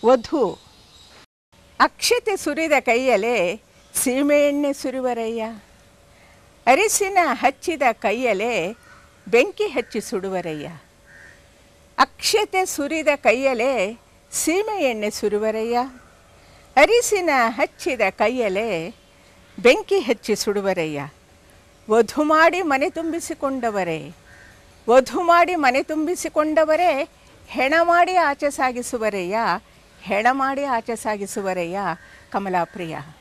ವಧು ಅಕ್ಷತೆ ಸುರಿದ ಕೈಯಲೆ ಸೀಮೆಎಣ್ಣೆ ಸುರುವರಯ್ಯ ಅರಿಸಿನ ಹಚ್ಚಿದ ಕೈಯಲೆ ಬೆಂಕಿ ಹಚ್ಚಿ ಸುಡುವರಯ್ಯ ಅಕ್ಷತೆ ಸುರಿದ ಕೈಯಲೆ ಸೀಮೆ ಎಣ್ಣೆ ಸುರುವರಯ್ಯ ಅರಿಸಿನ ಹಚ್ಚಿದ ಕೈಯಲೆ ಬೆಂಕಿ ಹಚ್ಚಿ ಸುಡುವರಯ್ಯ ವಧು ಮಾಡಿ ಮನೆ ತುಂಬಿಸಿಕೊಂಡವರೇ ವಧು ಮಾಡಿ ಮನೆ ತುಂಬಿಸಿಕೊಂಡವರೇ ಹೆಣ ಮಾಡಿ ಆಚೆ ಸಾಗಿಸುವರಯ್ಯ ಹೆಣ ಮಾಡಿ ಆಚೆ ಸಾಗಿಸುವರಯ್ಯ ಕಮಲಾಪ್ರಿಯ